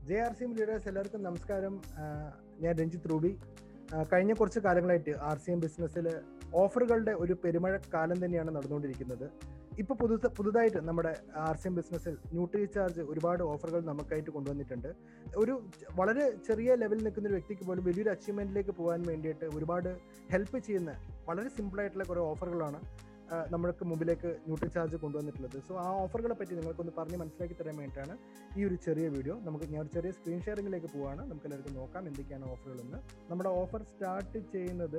J R C M leaders എല്ലാവർക്കും നമസ്കാരം ആ, ഞാൻ രഞ്ജിത്ത് റൂബി ആ, കഴിഞ്ഞ കുറച്ച് കാലങ്ങളായിട്ട് ആർ സി എം ബിസിനസ്സിൽ ഓഫറുകളുടെ ഒരു പെരുമഴ കാലം തന്നെയാണ് നടന്നുകൊണ്ടിരിക്കുന്നത് ഇപ്പൊ പുതു പുതുതായിട്ട് നമ്മുടെ ആർ സി എം ബിസിനസ്സിൽ ന്യൂട്രി ചാർജ് ഒരുപാട് ഓഫറുകൾ നമുക്കായിട്ട് കൊണ്ടുവന്നിട്ടുണ്ട് ഒരു ച- വളരെ ചെറിയ ലെവലിൽ നിൽക്കുന്ന ഒരു വ്യക്തിക്ക് പോലും വലിയൊരു അച്ചീവ്മെന്റിലേക്ക് പോകാൻ വേണ്ടിയിട്ട് ഒരുപാട് ഹെൽപ്പ് ചെയ്യുന്ന വളരെ സിമ്പിൾ ആയിട്ടുള്ള കുറേ ഓഫറുകളാണ് ആ, നമ്മൾക്ക് മുമ്പിലേക്ക് ന്യൂട്രി ചാർജ് കൊണ്ടുവന്നിട്ടുള്ളത് സോ ആ ഓഫറുകളെ പറ്റി നിങ്ങൾക്കൊന്ന് പറഞ്ഞ് മനസ്സിലാക്കി തരാൻ വേണ്ടിയിട്ടാണ് ഈ ഒരു ചെറിയ വീഡിയോ നമുക്ക് ഞാൻ ഒരു ചെറിയ സ്ക്രീൻ ഷെയറിംഗിലേക്ക് പോവാണ് നമുക്ക് എല്ലാവർക്കും നോക്കാം എന്തൊക്കെയാണ് ഓഫറുകളെന്ന് നമ്മുടെ ഓഫർ സ്റ്റാർട്ട് ചെയ്യുന്നത്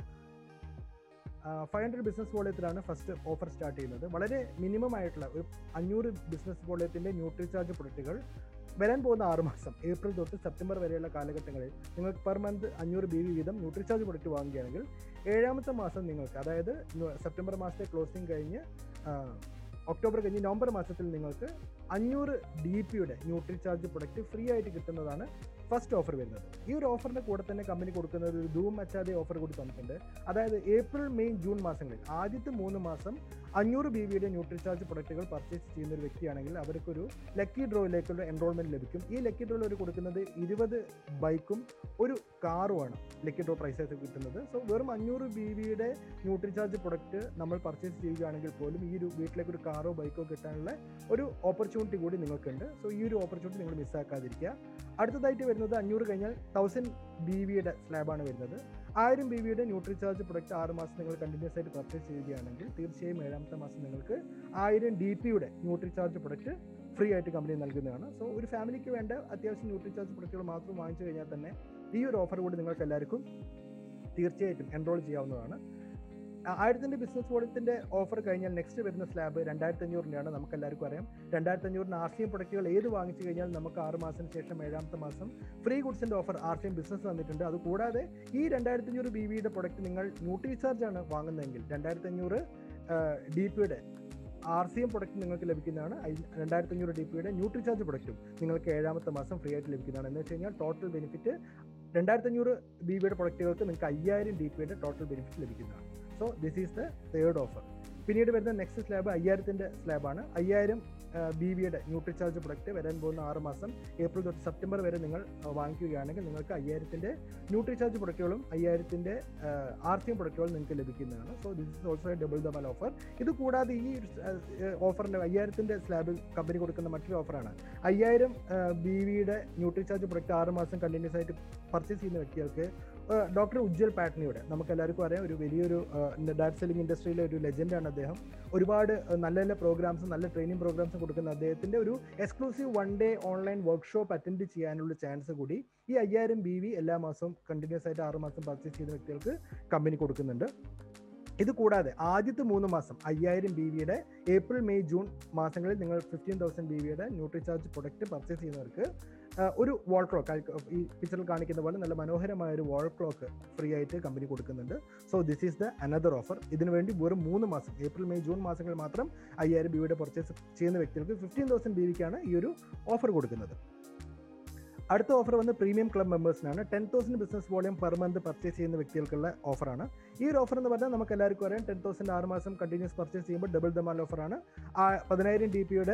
ഫൈവ് ഹൺഡ്രഡ് ബിസിനസ് വോളിയത്തിലാണ് ഫസ്റ്റ് ഓഫർ സ്റ്റാർട്ട് ചെയ്യുന്നത് വളരെ മിനിമം ആയിട്ടുള്ള ഒരു അഞ്ഞൂറ് ബിസിനസ് വോളിയത്തിന്റെ ന്യൂട്രി ചാർജ് പ്രൊഡക്റ്റുകൾ വരാൻ പോകുന്ന ആറ് മാസം ഏപ്രിൽ തൊട്ട് സെപ്റ്റംബർ വരെയുള്ള കാലഘട്ടങ്ങളിൽ നിങ്ങൾക്ക് പെർ മന്ത് അഞ്ഞൂറ് ബി വി വീതം ന്യൂട്രി ചാർജ് പ്രൊഡക്റ്റ് വാങ്ങുകയാണെങ്കിൽ ഏഴാമത്തെ മാസം നിങ്ങൾക്ക് അതായത് ന- സെപ്റ്റംബർ മാസത്തെ ക്ലോസിംഗ് കഴിഞ്ഞ് ആ, ഒക്ടോബർ കഴിഞ്ഞ് നവംബർ മാസത്തിൽ നിങ്ങൾക്ക് അഞ്ഞൂറ് ഡി പിയുടെ ന്യൂട്രി ചാർജ് പ്രൊഡക്റ്റ് ഫ്രീ ആയിട്ട് കിട്ടുന്നതാണ് ഫസ്റ്റ് ഓഫർ വരുന്നത് ഈ ഒരു ഓഫറിന്റെ കൂടെ തന്നെ കമ്പനി കൊടുക്കുന്നത് ഒരു ധൂം അച്ചാതെ ഓഫർ കൂടി തന്നിട്ടുണ്ട് അതായത് ഏപ്രിൽ മെയ് ജൂൺ മാസങ്ങളിൽ ആദ്യത്തെ മൂന്ന് മാസം അഞ്ഞൂറ് ബി വിയുടെ ന്യൂട്രി ചാർജ് പ്രൊഡക്റ്റുകൾ പർച്ചേസ് ചെയ്യുന്ന ഒരു വ്യക്തിയാണെങ്കിൽ അവർക്കൊരു ലക്കി ഡ്രോയിലേക്കുള്ള എൻറോൾമെന്റ് ലഭിക്കും ഈ ലക്കി ഡ്രോയിൽ അവർ കൊടുക്കുന്നത് ഇരുപത് ബൈക്കും ഒരു കാറുമാണ് ലക്കി ഡ്രോ പ്രൈസ് ആയിട്ട് കിട്ടുന്നത് സോ വെറും അഞ്ഞൂറ് ബി വിയുടെ ന്യൂട്രി ചാർജ് പ്രൊഡക്റ്റ് നമ്മൾ പർച്ചേസ് ചെയ്യുകയാണെങ്കിൽ പോലും ഈ ഒരു വീട്ടിലേക്ക് ഒരു കാറോ ബൈക്കോ കിട്ടാനുള്ള ഒരു ഓപ്പർച്യൂണിറ്റി കൂടി നിങ്ങൾക്കുണ്ട് സോ ഈ ഒരു ഓപ്പർച്യൂണിറ്റി നിങ്ങൾ മിസ്സാക്കാതിരിക്കുക അടുത്തതായിട്ട് വരുന്നത് അഞ്ഞൂറ് കഴിഞ്ഞാൽ തൗസൻഡ് ബി വിയുടെ സ്ലാബാണ് വരുന്നത് ആയിരം ബി വിയുടെ ന്യൂട്രി ചാർജ് പ്രൊഡക്റ്റ് ആറ് മാസം നിങ്ങൾ കണ്ടിന്യൂസ് ആയിട്ട് പർച്ചേസ് ചെയ്യുകയാണെങ്കിൽ തീർച്ചയായും ഏഴാമത്തെ മാസം നിങ്ങൾക്ക് ആയിരം ഡി പിയുടെ ന്യൂട്രി ചാർജ് പ്രൊഡക്റ്റ് ഫ്രീ ആയിട്ട് കമ്പനി നൽകുന്നതാണ് സോ ഒരു ഫാമിലിക്ക് വേണ്ട അത്യാവശ്യം ന്യൂട്രി ചാർജ് പ്രൊഡക്റ്റുകൾ മാത്രം വാങ്ങിച്ചു കഴിഞ്ഞാൽ തന്നെ ഈ ഒരു ഓഫർ കൂടി നിങ്ങൾക്ക് എല്ലാവർക്കും തീർച്ചയായിട്ടും എൻറോൾ ചെയ്യാവുന്നതാണ് ആ- ആയിരത്തിന്റെ ബിസിനസ് വോളിയത്തിന്റെ ഓഫർ കഴിഞ്ഞാൽ നെക്സ്റ്റ് വരുന്ന സ്ലാബ് രണ്ടായിരത്തി അഞ്ഞൂറിൻ്റെയാണ് നമുക്ക് എല്ലാവർക്കും അറിയാം രണ്ടായിരത്തി അഞ്ഞൂറിന് ആർ സി എം പ്രൊഡക്റ്റുകൾ ഏത് വാങ്ങിച്ചു കഴിഞ്ഞാൽ നമുക്ക് ആറ് മാസത്തിന് ശേഷം ഏഴാമത്തെ മാസം ഫ്രീ ഗുഡ്സിന്റെ offer R C M business തന്നിട്ടുണ്ട് അതുകൂടാതെ ഈ രണ്ടായിരത്തി അഞ്ഞൂറ് ബി വിയുടെ പ്രൊഡക്റ്റ് നിങ്ങൾ ന്യൂട്രി ചാർജ് ആണ് വാങ്ങുന്നതെങ്കിൽ രണ്ടായിരത്തി അഞ്ഞൂറ് ഡി പിയുടെ ആർ സി എം പ്രൊഡക്റ്റ് നിങ്ങൾക്ക് ലഭിക്കുന്നതാണ് രണ്ടായിരത്തി അഞ്ഞൂറ് ഡി പിയുടെ ന്യൂട്രി ചാർജ് പ്രൊഡക്റ്റും നിങ്ങൾക്ക് ഏഴാമത്തെ മാസം ഫ്രീ ആയിട്ട് ലഭിക്കുന്നതാണ് എന്ന് വെച്ച് കഴിഞ്ഞാൽ ടോട്ടൽ ബെനിഫിറ്റ് രണ്ടായിരത്തി അഞ്ഞൂറ് ബി വിയുടെ പ്രൊഡക്റ്റുകൾക്ക് നിങ്ങൾക്ക് അയ്യായിരം ഡി പിയുടെ ടോട്ടൽ ബെനിഫിറ്റ് ലഭിക്കുന്നതാണ് so this is the third offer പിന്നീട് വരുന്ന നെക്സ്റ്റ് സ്ലാബ് അയ്യായിരത്തിന്റെ സ്ലാബാണ് അയ്യായിരം ബി വിയുടെ ന്യൂട്രി ചാർജ് പ്രൊഡക്റ്റ് വരാൻ പോകുന്ന ആറ് മാസം ഏപ്രിൽ തൊട്ട് സെപ്റ്റംബർ വരെ നിങ്ങൾ ആ, വാങ്ങിക്കുകയാണെങ്കിൽ നിങ്ങൾക്ക് അയ്യായിരത്തിന്റെ ന്യൂട്രി ചാർജ് പ്രൊഡക്റ്റുകളും അയ്യായിരത്തിന്റെ ആർ സി എം പ്രൊഡക്റ്റുകളും നിങ്ങൾക്ക് ലഭിക്കുന്നതാണ് so this is also double Dhamaal offer ഇത് കൂടാതെ ഈ ഓഫറിന്റെ അയ്യായിരത്തിന്റെ സ്ലാബിൽ കമ്പനി കൊടുക്കുന്ന മറ്റൊരു ഓഫറാണ് അയ്യായിരം ബി വിയുടെ ന്യൂട്രി ചാർജ് പ്രൊഡക്റ്റ് ആറ് മാസം കണ്ടിന്യൂസ് ആയിട്ട് പർച്ചേസ് ചെയ്യുന്ന വ്യക്തികൾക്ക് ഡോക്ടർ ഉജ്ജൽ പാട്നിയുടെ നമുക്ക് എല്ലാവർക്കും അറിയാം ഒരു വലിയൊരു ഡാറ്റ് സെല്ലിംഗ് ഇൻഡസ്ട്രിയിലെ ഒരു ലെജൻഡാണ് അദ്ദേഹം ഒരുപാട് ആ, നല്ല നല്ല പ്രോഗ്രാംസും നല്ല ട്രെയിനിങ് പ്രോഗ്രാംസും കൊടുക്കുന്ന അദ്ദേഹത്തിന്റെ ഒരു exclusive one day online workshop attend ചെയ്യാനുള്ള ചാൻസ് കൂടി ഈ അയ്യായിരം ബി വി എല്ലാ മാസവും കണ്ടിന്യൂസ് ആയിട്ട് ആറ് മാസം പർച്ചേസ് ചെയ്യുന്ന വ്യക്തികൾക്ക് കമ്പനി കൊടുക്കുന്നുണ്ട് ഇത് കൂടാതെ ആദ്യത്തെ മൂന്ന് മാസം അയ്യായിരം ബി വിയുടെ ഏപ്രിൽ മെയ് ജൂൺ മാസങ്ങളിൽ നിങ്ങൾ ഫിഫ്റ്റീൻ തൗസൻഡ് ബി വിയുടെ ന്യൂട്രി ചാർജ് പ്രൊഡക്റ്റ് പർച്ചേസ് ചെയ്യുന്നവർക്ക് ആ, ഒരു വാൾ ക്ലോക്ക് ഈ പിക്ചറിൽ കാണിക്കുന്ന പോലെ നല്ല മനോഹരമായ ഒരു വാൾ ക്ലോക്ക് ഫ്രീ ആയിട്ട് കമ്പനി കൊടുക്കുന്നുണ്ട് so this is the another offer ഇതിനു വേണ്ടി വെറും മൂന്ന് മാസം ഏപ്രിൽ മെയ് ജൂൺ മാസങ്ങളിൽ മാത്രം അയ്യായിരം ബി വിയുടെ പർച്ചേസ് ചെയ്യുന്ന വ്യക്തികൾക്ക് ഫിഫ്റ്റീൻ തൗസൻഡ് ബി വിക്കാണ് ഈ ഒരു ഓഫർ കൊടുക്കുന്നത് അടുത്ത ഓഫർ വന്ന് പ്രീമിയം ക്ലബ് മെമ്പേഴ്സിനാണ് ten thousand business volume per month purchase ചെയ്യുന്ന വ്യക്തികൾക്കുള്ള ഓഫറാണ് ഈ ഒരു ഓഫർ എന്ന് പറഞ്ഞാൽ നമുക്ക് എല്ലാവർക്കും അറിയാം ടെൻ തൗസൻഡ് ആറ് മാസം കണ്ടിന്യൂസ് പർച്ചേസ് ചെയ്യുമ്പോൾ ഡബിൾ ദമാൽ ഓഫറാണ് പതിനായിരം ഡി പിയുടെ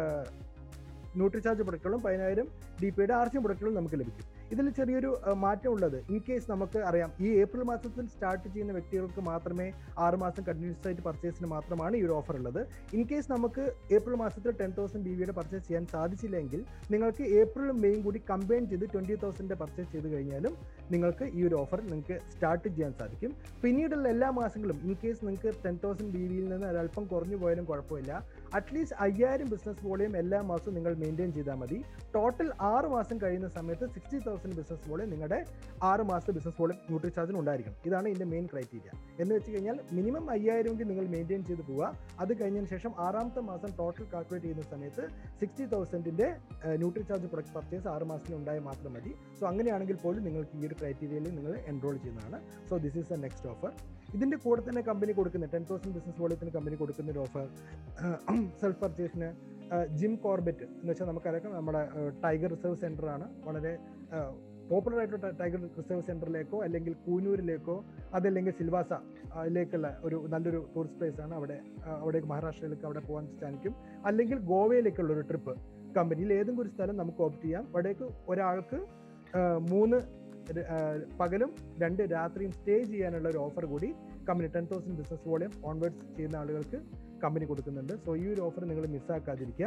ന്യൂട്രി ചാർജ് പ്രൊഡക്റ്റുകളും പതിനായിരം ഡി പിയുടെ ആർച്ചിയും പ്രൊഡക്റ്റുകളും നമുക്ക് ലഭിക്കും ഇതിൽ ചെറിയൊരു ആ, മാറ്റം ഉള്ളത് ഇൻ കേസ് നമുക്ക് അറിയാം ഈ ഏപ്രിൽ മാസത്തിൽ സ്റ്റാർട്ട് ചെയ്യുന്ന വ്യക്തികൾക്ക് മാത്രമേ ആറ് മാസം കണ്ടിന്യൂസ് ആയിട്ട് പർച്ചേസിന് മാത്രമാണ് ഈ ഒരു ഓഫർ ഉള്ളത് ഇൻ കേസ് നമുക്ക് ഏപ്രിൽ മാസത്തിൽ ടെൻ തൗസൻഡ് ബി വിയുടെ പർച്ചേസ് ചെയ്യാൻ സാധിച്ചില്ലെങ്കിൽ നിങ്ങൾക്ക് ഏപ്രിലും മെയും കൂടി കമ്പൈൻ ചെയ്ത് ട്വൻറ്റി തൗസൻഡ് പർച്ചേസ് ചെയ്ത് കഴിഞ്ഞാലും നിങ്ങൾക്ക് ഈ ഒരു ഓഫർ നിങ്ങൾക്ക് സ്റ്റാർട്ട് ചെയ്യാൻ സാധിക്കും പിന്നീടുള്ള എല്ലാ മാസങ്ങളും ഇൻ കേസ് നിങ്ങൾക്ക് ടെൻ തൗസൻഡ് ബി വിയിൽ നിന്ന് ഒരല്പം കുറഞ്ഞു പോയാലും കുഴപ്പമില്ല അറ്റ്ലീസ്റ്റ് അയ്യായിരം ബിസിനസ് വോളിയം എല്ലാ മാസവും നിങ്ങൾ മെയിൻറ്റെയിൻ ചെയ്താൽ മതി ടോട്ടൽ ആറ് മാസം കഴിയുന്ന സമയത്ത് സിക്സ്റ്റി തൗസൻഡ് ബിസിനസ് വോളിയം നിങ്ങളുടെ ആറ് മാസത്തെ ബിസിനസ് വോളിയം ന്യൂട്രി ചാർജിന് ഉണ്ടായിരിക്കണം ഇതാണ് ഇതിന്റെ മെയിൻ ക്രൈറ്റീരിയ എന്ന് വെച്ച് കഴിഞ്ഞാൽ മിനിമം അയ്യായിരമെങ്കിൽ നിങ്ങൾ മെയിൻറ്റെയിൻ ചെയ്ത് പോവുക അത് കഴിഞ്ഞതിന് ശേഷം ആറാമത്തെ മാസം ടോട്ടൽ കാൽക്കുലേറ്റ് ചെയ്യുന്ന സമയത്ത് സിക്സ്റ്റി തൗസൻഡിന്റെ ന്യൂട്രി ചാർജ് പ്രൊഡക്റ്റ് പർച്ചേസ് ആറ് മാസത്തിന് ഉണ്ടായാൽ മാത്രം മതി സോ അങ്ങനെയാണെങ്കിൽ പോലും നിങ്ങൾക്ക് ഈ ഒരു ക്രൈറ്റീരിയയിൽ നിങ്ങൾ എൻറോൾ ചെയ്യുന്നതാണ് so this is the next offer ഇതിന്റെ കൂടെ തന്നെ കമ്പനി കൊടുക്കുന്ന ടെൻ തൗസൻഡ് ബിസിനസ് വോളിയത്തിന് കമ്പനി കൊടുക്കുന്ന ഒരു ഓഫർ സെൽഫ് പർച്ചേസിന് ജിം കോർബറ്റ് എന്ന് വെച്ചാൽ നമുക്കറിയാം നമ്മുടെ ടൈഗർ റിസർവ് സെന്റർ ആണ് വളരെ പോപ്പുലർ ആയിട്ടുള്ള ടൈഗർ റിസർവ് സെന്ററിലേക്കോ അല്ലെങ്കിൽ കൂനൂരിലേക്കോ അതല്ലെങ്കിൽ സിൽവാസ ലേക്കുള്ള ഒരു നല്ലൊരു ടൂറിസ്റ്റ് പ്ലേസ് ആണ് അവിടെ ആ, അവിടേക്ക് മഹാരാഷ്ട്രയിലേക്ക് അവിടെ പോകാൻ സാധിക്കും അല്ലെങ്കിൽ ഗോവയിലേക്കുള്ള ഒരു ട്രിപ്പ് കമ്പനിയിൽ ഏതെങ്കിലും ഒരു സ്ഥലം നമുക്ക് ഓപ്റ്റ് ചെയ്യാം അവിടേക്ക് ഒരാൾക്ക് ആ, മൂന്ന് ര- ആ, പകലും രണ്ട് രാത്രിയും സ്റ്റേ ചെയ്യാനുള്ള ഒരു ഓഫർ കൂടി company ten thousand business volume onwards ചെയ്യുന്ന ആളുകൾക്ക് കമ്പനി കൊടുക്കുന്നുണ്ട് സോ ഈ ഒരു ഓഫർ നിങ്ങൾ മിസ്സാക്കാതിരിക്കുക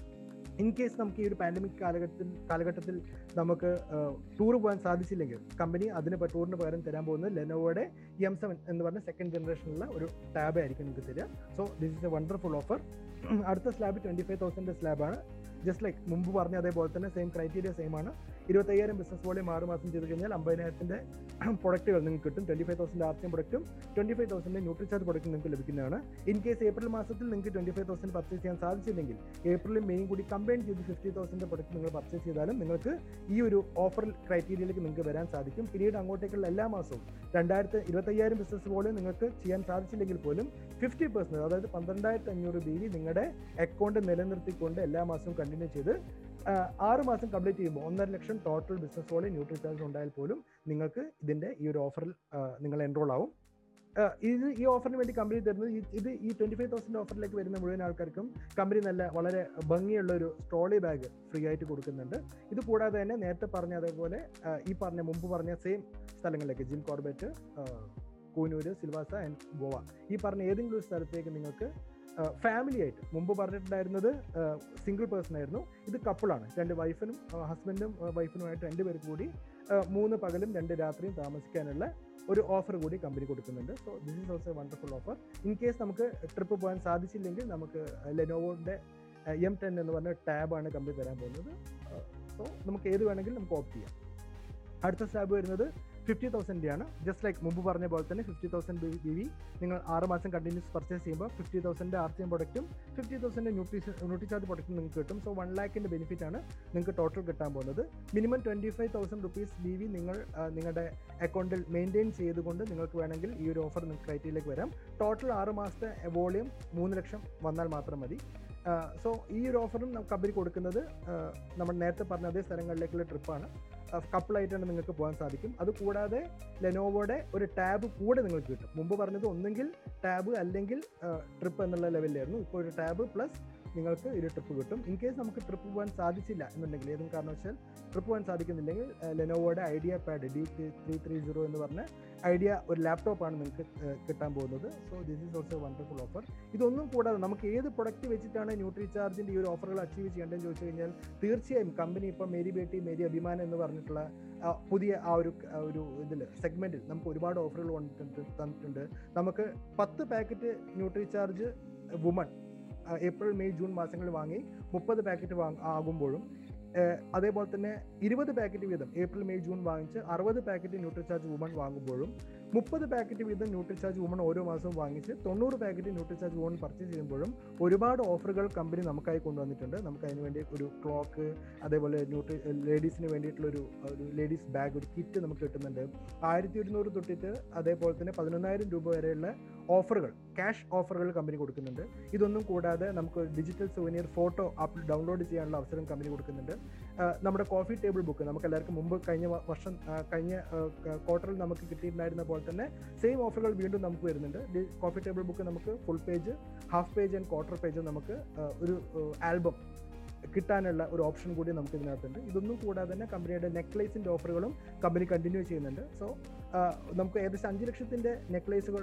ഇൻ കേസ് നമുക്ക് ഈ ഒരു പാൻഡമിക് കാലഘട്ടത്തിൽ കാലഘട്ടത്തിൽ നമുക്ക് ടൂർ പോകാൻ സാധിച്ചില്ലെങ്കിൽ കമ്പനി അതിന് പ- ടൂറിന് പകരം തരാൻ പോകുന്നത് ലെനോവോയുടെ എം സെവൻ എന്ന് പറഞ്ഞ സെക്കൻഡ് ജനറേഷനുള്ള ഒരു ടാബ് ആയിരിക്കും നിങ്ങൾക്ക് തരിക so this is a wonderful offer അടുത്ത സ്ലാബ് ട്വൻറ്റി ഫൈവ് തൗസൻഡ് സ്ലാബാണ് ജസ്റ്റ് ലൈക്ക് മുമ്പ് പറഞ്ഞ അതേപോലെ തന്നെ സെയിം ക്രൈറ്റീരിയ സെയിം ആണ് ഇരുപത്തയ്യായിരം ബിസിനസ് വോളിയം ആറ് മാസം ചെയ്ത് കഴിഞ്ഞാൽ അമ്പതിനായിരത്തിൻ്റെ പ്രൊഡക്റ്റുകൾ നിങ്ങൾക്ക് കിട്ടും twenty five thousand R T പ്രൊഡക്റ്റും ട്വൻറ്റി ഫൈവ് തൗസൻഡ് ന്യൂട്രിചാർജ് പ്രൊഡക്റ്റും നിങ്ങൾക്ക് ലഭിക്കുന്നതാണ് ഇൻ കേസ് ഏപ്രിൽ മാസത്തിൽ നിങ്ങൾക്ക് ട്വൻറ്റി ഫൈവ് തൗസൻഡ് പർച്ചേസ് ചെയ്യാൻ സാധിച്ചില്ലെങ്കിൽ ഏപ്രിലും മെയും കൂടി കമ്പൈൻ ചെയ്ത് ഫിഫ്റ്റി തൗസൻഡ് പ്രൊഡക്റ്റ് നിങ്ങൾ പർച്ചേസ് ചെയ്താലും നിങ്ങൾക്ക് ഈ ഒരു ഓഫർ ക്രൈറ്റീരിയയിലേക്ക് നിങ്ങൾക്ക് വരാൻ സാധിക്കും പിന്നീട് അങ്ങോട്ടേക്കുള്ള എല്ലാ മാസവും രണ്ടായിരത്തി ഇരുപത്തയ്യായിരം ബിസിനസ് വോളിയം നിങ്ങൾക്ക് ചെയ്യാൻ സാധിച്ചില്ലെങ്കിൽ പോലും ഫിഫ്റ്റി പെർസെൻറ്റ് അതായത് പന്ത്രണ്ടായിരത്തി അഞ്ഞൂറ് ബി വി നിങ്ങളുടെ അക്കൗണ്ട് നിലനിർത്തിക്കൊണ്ട് എല്ലാ മാസവും കണ്ടിന്യൂ ചെയ്ത് ആ, ആറ് മാസം കംപ്ലീറ്റ് ചെയ്യുമ്പോൾ ഒന്നര lakh total business volume Nutricharge ഉണ്ടായാൽ പോലും നിങ്ങൾക്ക് ഇതിൻ്റെ ഈ ഒരു ഓഫറിൽ നിങ്ങൾ എൻറോൾ ആവും ആ, ഇത് ഈ ഓഫറിന് വേണ്ടി കമ്പനി തരുന്നത് ഈ- ഇത് ഈ ട്വൻറ്റി ഫൈവ് തൗസൻഡ് ഓഫറിലേക്ക് വരുന്ന മുഴുവൻ ആൾക്കാർക്കും കമ്പനി നല്ല വളരെ ഭംഗിയുള്ള ഒരു ട്രോളി ബാഗ് ഫ്രീ ആയിട്ട് കൊടുക്കുന്നുണ്ട് ഇത് കൂടാതെ തന്നെ നേരത്തെ പറഞ്ഞ അതേപോലെ ആ, ഈ പറഞ്ഞ മുമ്പ് പറഞ്ഞ സെയിം സ്ഥലങ്ങളിലേക്ക് Jim Corbett Coonoor Silvassa and Goa ഈ പറഞ്ഞ ഏതെങ്കിലും ഒരു സ്ഥലത്തേക്ക് നിങ്ങൾക്ക് ഫാമിലി ആയിട്ട് മുമ്പ് പറഞ്ഞിട്ടുണ്ടായിരുന്നത് സിംഗിൾ പേഴ്സൺ ആയിരുന്നു ഇത് കപ്പിളാണ് രണ്ട് വൈഫിനും ഹസ്ബൻഡും വൈഫിനുമായിട്ട് രണ്ടുപേർക്ക് കൂടി ആ, മൂന്ന് പകലും രണ്ട് രാത്രിയും താമസിക്കാനുള്ള ഒരു ഓഫർ കൂടി കമ്പനി കൊടുക്കുന്നുണ്ട് so this is also wonderful offer in case നമുക്ക് ട്രിപ്പ് പോകാൻ സാധിച്ചില്ലെങ്കിൽ നമുക്ക് ലെനോവോയുടെ എം ടെൻ എന്ന് പറഞ്ഞ ടാബാണ് കമ്പനി തരാൻ പോകുന്നത് സോ നമുക്ക് ഏത് വേണമെങ്കിലും നമുക്ക് ഓപ്റ്റ് ചെയ്യാം അടുത്ത സ്ലാബ് വരുന്നത് ഫിഫ്റ്റി തൗസൻഡ് ആണ് ജസ്റ്റ് ലൈക്ക് മുമ്പ് പറഞ്ഞ പോലെ തന്നെ ഫിഫ്റ്റി തൗസൻഡ് ബി വി നിങ്ങൾ ആറ് മാസം കണ്ടിന്യൂസ് പർച്ചേസ് ചെയ്യുമ്പോൾ fifty thousand R C M പ്രൊഡക്റ്റും ഫിഫ്റ്റി തൗസൻഡ് ന്യൂട്രി ന്യൂട്രിചാർജ് പ്രൊഡക്റ്റും നിങ്ങൾക്ക് കിട്ടും സോ വൺ ലാക്കിൻ്റെ ബെനിഫിറ്റ് ആണ് നിങ്ങൾക്ക് ടോട്ടൽ കിട്ടാൻ പോകുന്നത് minimum twenty five thousand rupees B V നിങ്ങൾ ആ, നിങ്ങളുടെ അക്കൗണ്ടിൽ മെയിൻറ്റെയിൻ ചെയ്തുകൊണ്ട് നിങ്ങൾക്ക് വേണമെങ്കിൽ ഈ ഒരു ഓഫർ നിങ്ങൾക്ക് ക്രൈറ്റീരിയയിലേക്ക് വരാം ടോട്ടൽ ആറ് മാസത്തെ വോളിയം മൂന്ന് ലക്ഷം വന്നാൽ മാത്രം മതി സോ ഈ ഒരു ഓഫറും കമ്പനി കൊടുക്കുന്നത് ആ, നമ്മൾ നേരത്തെ പറഞ്ഞ അതേ സ്ഥലങ്ങളിലേക്കുള്ള ട്രിപ്പാണ് കപ്പിളായിട്ടാണ് നിങ്ങൾക്ക് പോകാൻ സാധിക്കും അത് കൂടാതെ ലെനോവോയുടെ ഒരു ടാബ് കൂടെ നിങ്ങൾക്ക് കിട്ടും മുമ്പ് പറഞ്ഞത് ഒന്നെങ്കിൽ ടാബ് അല്ലെങ്കിൽ ട്രിപ്പ് എന്നുള്ള ലെവലിലായിരുന്നു ഇപ്പോൾ ഒരു ടാബ് പ്ലസ് നിങ്ങൾക്ക് ഒരു ട്രിപ്പ് കിട്ടും ഇൻ കേസ് നമുക്ക് ട്രിപ്പ് പോകാൻ സാധിച്ചില്ല എന്നുണ്ടെങ്കിൽ ഏതെങ്കിലും കാരണവശാൽ ട്രിപ്പ് പോകാൻ സാധിക്കുന്നില്ലെങ്കിൽ ലെനോവോയുടെ IdeaPad D three three zero എന്ന് പറഞ്ഞ ഐഡിയ ഒരു ലാപ്ടോപ്പാണ് നിങ്ങൾക്ക് ഏഹ്, കിട്ടാൻ പോകുന്നത് so this is also wonderful offer ഇതൊന്നും കൂടാതെ നമുക്ക് ഏത് പ്രൊഡക്റ്റ് വെച്ചിട്ടാണ് ന്യൂട്രി ചാർജിൻ്റെ ഈ ഒരു ഓഫറുകൾ അച്ചീവ് ചെയ്യേണ്ടതെന്ന് ചോദിച്ചു കഴിഞ്ഞാൽ തീർച്ചയായും കമ്പനി ഇപ്പോൾ മേരി ബേട്ടി മേരി അഭിമാൻ എന്ന് പറഞ്ഞിട്ടുള്ള ആ, പുതിയ ആ ഒരു ആ ഒരു ഇതിൽ സെഗ്മെൻറ്റിൽ നമുക്ക് ഒരുപാട് ഓഫറുകൾ വന്നിട്ടുണ്ട് തന്നിട്ടുണ്ട് നമുക്ക് പത്ത് packet Nutricharge woman April May June മാസങ്ങളിൽ വാങ്ങി മുപ്പത് പാക്കറ്റ് വാങ്ങ ആകുമ്പോഴും ഏഹ്, അതേപോലെ തന്നെ ഇരുപത് പാക്കറ്റ് വീതം ഏപ്രിൽ മെയ് ജൂൺ വാങ്ങിച്ച് അറുപത് പാക്കറ്റ് ന്യൂട്രിചാർജ് വുമൺ വാങ്ങുമ്പോഴും മുപ്പത് പാക്കറ്റ് വീതം ന്യൂട്രിചാർജ് വുമൺ ഓരോ മാസവും വാങ്ങിച്ച് തൊണ്ണൂറ് പാക്കറ്റ് ന്യൂട്രിചാർജ് വുമൺ പർച്ചേസ് ചെയ്യുമ്പോഴും ഒരുപാട് ഓഫറുകൾ കമ്പനി നമുക്കായി കൊണ്ടുവന്നിട്ടുണ്ട് നമുക്ക് അതിന് വേണ്ടി ഒരു ക്ലോക്ക് അതേപോലെ ന്യൂട്രി ലേഡീസിന് വേണ്ടിയിട്ടുള്ള ഒരു ഒരു ലേഡീസ് ബാഗ് ഒരു കിറ്റ് നമുക്ക് കിട്ടുന്നുണ്ട് ആയിരത്തി ഒരുന്നൂറ് തൊട്ടിട്ട് അതേപോലെ തന്നെ പതിനൊന്നായിരം രൂപ വരെയുള്ള ഓഫറുകൾ ക്യാഷ് ഓഫറുകൾ കമ്പനി കൊടുക്കുന്നുണ്ട് ഇതൊന്നും കൂടാതെ നമുക്ക് digital souvenir photo app download ചെയ്യാനുള്ള അവസരം കമ്പനി കൊടുക്കുന്നുണ്ട് ആ, നമ്മുടെ കോഫി ടേബിൾ ബുക്ക് നമുക്ക് എല്ലാവർക്കും മുമ്പ് കഴിഞ്ഞ വ- വർഷം ആ, കഴിഞ്ഞ ക്വാർട്ടറിൽ നമുക്ക് കിട്ടിയിട്ടുണ്ടായിരുന്ന പോലെ തന്നെ സെയിം ഓഫറുകൾ വീണ്ടും നമുക്ക് വരുന്നുണ്ട് ഡി- കോഫി ടേബിൾ ബുക്ക് നമുക്ക് full page half page and quarter page നമുക്ക് ആ, ഒരു ആൽബം കിട്ടാനുള്ള ഒരു ഓപ്ഷൻ കൂടി നമുക്ക് ഇതിനകത്തുണ്ട് ഇതൊന്നും കൂടാതെ തന്നെ കമ്പനിയുടെ നെക്ലേസിൻ്റെ ഓഫറുകളും കമ്പനി കണ്ടിന്യൂ ചെയ്യുന്നുണ്ട് സോ നമുക്ക് ഏകദേശം അഞ്ച് ലക്ഷത്തിൻ്റെ നെക്ലേസുകൾ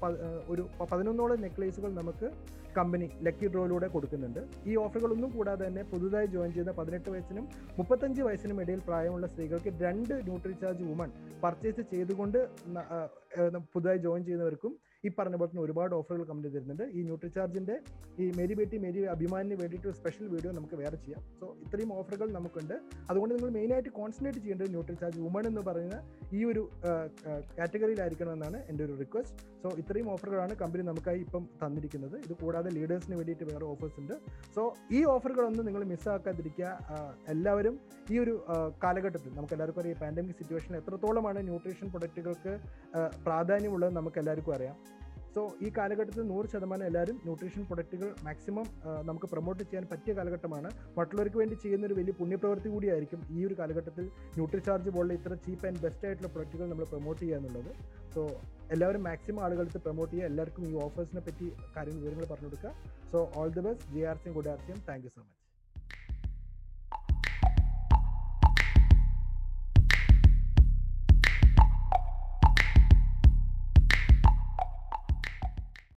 ഒരു പ- പതിനൊന്നോളം നെക്ലേസുകൾ നമുക്ക് കമ്പനി ലക്കി ഡ്രോയിലൂടെ കൊടുക്കുന്നുണ്ട് ഈ ഓഫറുകളൊന്നും കൂടാതെ തന്നെ പുതുതായി ജോയിൻ ചെയ്ത പതിനെട്ട് വയസ്സിനും മുപ്പത്തഞ്ച് വയസ്സിനും ഇടയിൽ പ്രായമുള്ള സ്ത്രീകൾക്ക് രണ്ട് ന്യൂട്രി ചാർജ് വുമൺ പർച്ചേസ് ചെയ്തുകൊണ്ട് ന- ആ, ഏ, പുതുതായി ജോയിൻ ചെയ്യുന്നവർക്കും ഈ പറഞ്ഞ പോലെ തന്നെ ഒരുപാട് ഓഫറുകൾ കമ്പനി തരുന്നുണ്ട് ഈ ന്യൂട്രി ചാർജിൻ്റെ ഈ മേരി ബേട്ടി മേരി അഭിമാനിന് വേണ്ടിയിട്ട് ഒരു സ്പെഷ്യൽ വീഡിയോ നമുക്ക് വേറെ ചെയ്യാം സോ ഇത്രയും ഓഫറുകൾ നമുക്കുണ്ട് അതുകൊണ്ട് നിങ്ങൾ മെയിനായിട്ട് കോൺസെൻട്രേറ്റ് ചെയ്യേണ്ടത് ന്യൂട്രി ചാർജ് വുമൺ എന്ന് പറയുന്ന ഈ ഒരു കാറ്റഗറിയിലായിരിക്കണമെന്നാണ് എൻ്റെ ഒരു റിക്വസ്റ്റ് സോ ഇത്രയും ഓഫറുകളാണ് കമ്പനി നമുക്കായി ഇപ്പം തന്നിരിക്കുന്നത് ഇത് കൂടാതെ ലീഡേഴ്സിന് വേണ്ടിയിട്ട് വേറെ ഓഫേഴ്സ് ഉണ്ട് സോ ഈ ഓഫറുകളൊന്നും നിങ്ങൾ മിസ്സാക്കാതിരിക്കുക ആ, എല്ലാവരും ഈ ഒരു ആ, കാലഘട്ടത്തിൽ നമുക്ക് എല്ലാവർക്കും അറിയാം പാൻഡമിക് സിറ്റുവേഷനിൽ എത്രത്തോളമാണ് ന്യൂട്രീഷൻ പ്രൊഡക്റ്റുകൾക്ക് ആ, പ്രാധാന്യമുള്ളത് നമുക്ക് എല്ലാവർക്കും അറിയാം സോ ഈ കാലഘട്ടത്തിൽ നൂറ് ശതമാനം എല്ലാവരും ന്യൂട്രീഷൻ പ്രൊഡക്റ്റുകൾ മാക്സിമം നമുക്ക് പ്രൊമോട്ട് ചെയ്യാൻ പറ്റിയ കാലഘട്ടമാണ് മറ്റുള്ളവർക്ക് വേണ്ടി ചെയ്യുന്ന ഒരു വലിയ പുണ്യപ്രവൃത്തി കൂടിയായിരിക്കും ഈ ഒരു കാലഘട്ടത്തിൽ ന്യൂട്രി ചാർജ് പോലുള്ള ഇത്ര ചീപ്പ് ആൻഡ് ബെസ്റ്റ് ആയിട്ടുള്ള പ്രൊഡക്റ്റുകൾ നമ്മൾ പ്രൊമോട്ട് ചെയ്യുക എന്നുള്ളത് സോ എല്ലാവരും മാക്സിമം ആളുകൾക്ക് പ്രൊമോട്ട് ചെയ്യുക എല്ലാവർക്കും ഈ ഓഫേഴ്സിനെ പറ്റി കാര്യങ്ങൾ വിവരങ്ങൾ പറഞ്ഞു കൊടുക്കുക so all the best J R സിയും ഗുഡ് ആർ സിയും താങ്ക് യു സോ മച്ച്